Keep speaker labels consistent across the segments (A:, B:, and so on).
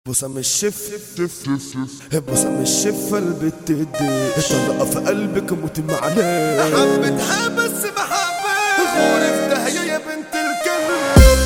A: بوسة من الشف بوسة من الشفة البت دي طلقة في قلبك موت معنا
B: حبتها بس محبة غوري في داهية يا بنت الكلب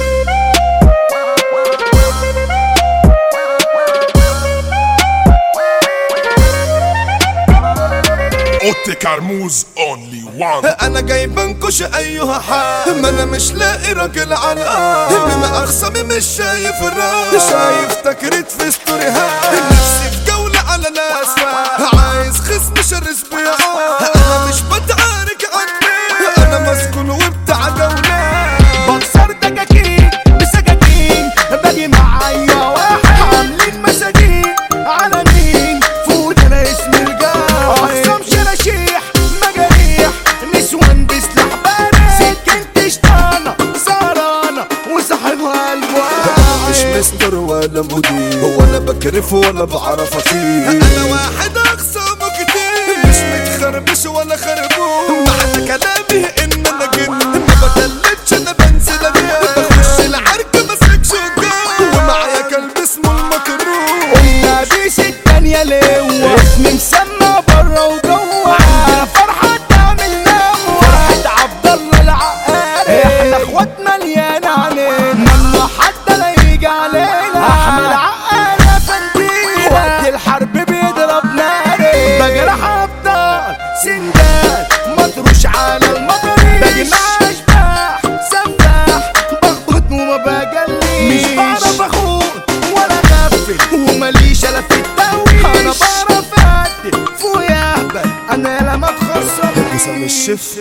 C: اوتي كرموز اونلي وان
B: انا جاي بنكش ايها حال ما انا مش لاقي راجل على الارض من اخصامي مش شايف الراس شايف تكريت في ستوريهات نفسي في جولة على الاسواق عايز خصم شرس بيعات انا مش بتعارك عني انا مسكون وبتاع جولات
D: بكسر دكاكين بسكاكين باجي معايا واحد عاملين مساجين على مين فوت انا اسم الجاي اخصام شراشيح مجاريح نسوان بسلاح بارد سكين شطانة سهرانة وصاحبها الواحد
A: مش مستر ولا مدير ولا بكرف ولا بعرف اطير
B: انا واحد اخصامه كتير مش متخربش ولا خربوش معنى كلامي ان انا جن ما بدلتش انا بنزل ابيع بخش العرك ماسك شجاع ومعايا كلب اسمه المكروه
D: قلنا بيس التانية لوا اسمي مسمى برا وجوا عندنا فرحة تعمل نوة فرحة عبد الله العقاري احنا اخوات مليانة علينا ممنوع حد لا يجي علينا احمد عقاري فندينا وقت الحرب بيضرب ناري بجرح ابطال سندال مطروش على المطريش باجي مع اشباح سفاح بخبط وما بجليش مش بعرف اخون ولا اغفل وماليش الا في التويش انا بعرف اقدم فوق يهبل انا لما اتخسر
A: بوسة من الشف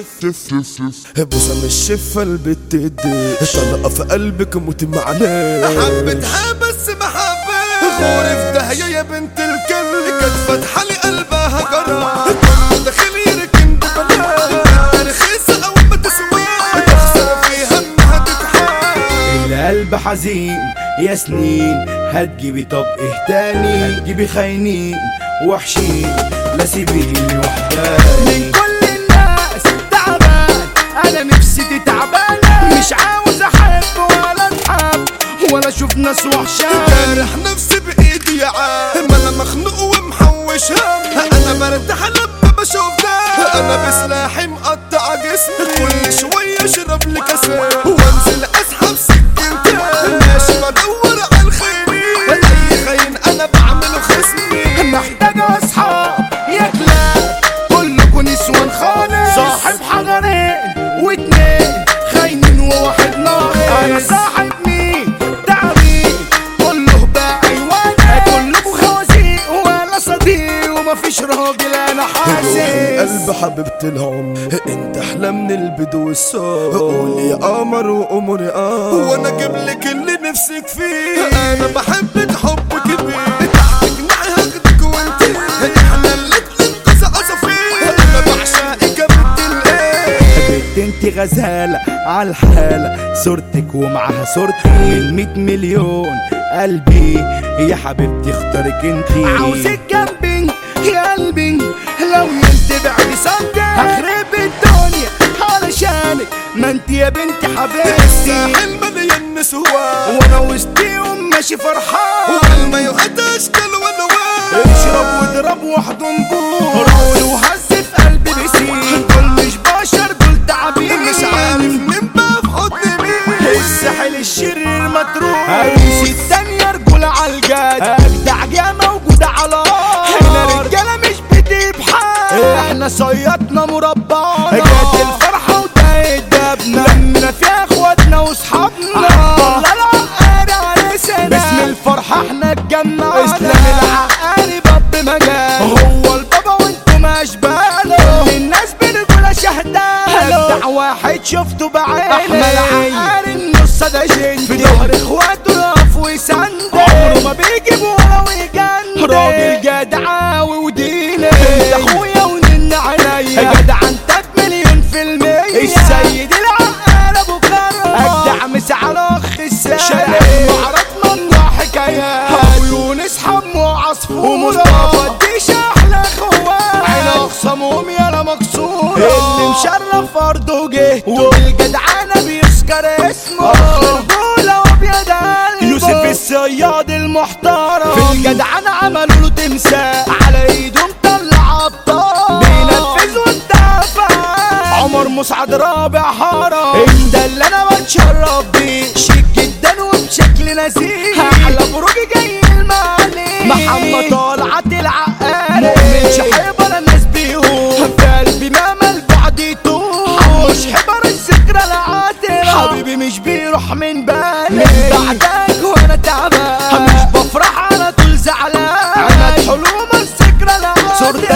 A: بوسة من الشفة البت دي طلقة في قلبك موت معنا
B: حبتها بس محبة غوري في داهية يا بنت الكلب كانت فاتحة لي قلبها جرى كل داخل يركن ببلاها رخيصة أو ما تسوى تخسر فيها إنها تتحال
D: القلب حزين يا سنين هتجيبي طب ايه تاني هتجيبي خاينين وحشين لا سيبيني وحداني من كل الناس تعبان انا نفسيتي تعبانه مش عاوز احب ولا اتحب ولا اشوف ناس وحشاني
B: جارح نفسي بإيدي يا عام أنا مخنوق ومحوش هم أنا برتاح لما بشوف ده أنا بسلاحي مقطع جسمي كل شوية أشرب لي كاسات وأنزل أسحب سكينتي ماشي بدور على الخاينين أي خاين أنا بعمله خصمي
D: محتاج اصحاب يا كلاب كلكوا نسوان خالص صاحب حجرين واتنين خاينين وواحد ناقص انا صاحب مين تعبين كله بقى ايوان كلكوا خوازيق ولا صديق ومفيش راجل انا حاسس
A: قلب حبيبة العمر انت احلى من البدو والصوت قولي يا قمر واموري اه
B: وانا اجيب لك اللي نفسك فيه انا بحبك حب كبير تحت جناحي هاخدك وانت احنا الاتنين قصة عصافير انا بعشقك يا بنت الايه
D: بنت انت غزالة على الحالة صورتك ومعاها صورتي من 100 مليون قلبي يا حبيبتي اختارك انت عاوزك جنبي يا قلبي لو ينتبع لي صدق هخرب الدنيا علشانك ما انت يا بنتي حبيبتي
B: الساحل مليان نسوان
D: وانا وسطيهم ماشي فرحان
B: والمايوهات اشكال والوان
D: اشرب واضرب واحضن بول رول وهز في قلبي بسين دول مش بشر دول تعابين
B: مش عارف مين بقى في حضن مين
D: الساحل الشرير مطروح هرسي التانية رجولة عالجد أجدع جا موجودة على هنا رجالة مش بتجيب حال احنا صيادنا مربعنا جت الفرحة وده الدبنا لمنا فيها اخواتنا واصحابنا الله العقاري عرسنا باسم الفرحة احنا اتجمعنا اسلام العقاري باب مجال هو البابا وانتم اشباله الناس برجولة شهداله ابدع واحد شفته بعيني احمد عقاري النص ده جندي في ظهر اخواته يقف ويسند عمره ما بيجيب ولا ويجند راجل جدعاوي وديني انت اخويا ونن عليا جدع انت بمليون في المية السيد العقار ابو كرم اجدع مسا على اخ السالم معرض ممنوع حكايات ابو يونس حمو عصفور ومصطفى الديش احلى اخوات عين اخصامهم يالا مكسورة اللي مشرف ارضه جه والجدعانة بيذكر اسمه رجولة وابيض قلبه يوسف الصياد المحترم في الجدعنة عملوا له تمساح على ايده مطلع ابطال بينفذ والدافع عمر مسعد رابع حارة انت اللي انا بتشرف بيه شيك جدا وبشكل نزيه على بروجي جاي المالي محمد طلعت العقاري مؤمن شحيب ولا الناس بيهم في قلبي مهما البعد يتوه حوش حبر الذكرى العاترة حبيبي مش بيروح من بالي من بعدك وانا تعبان مش بفرح على طول زعلان عماد حلوم الذكرى العاترة صورتك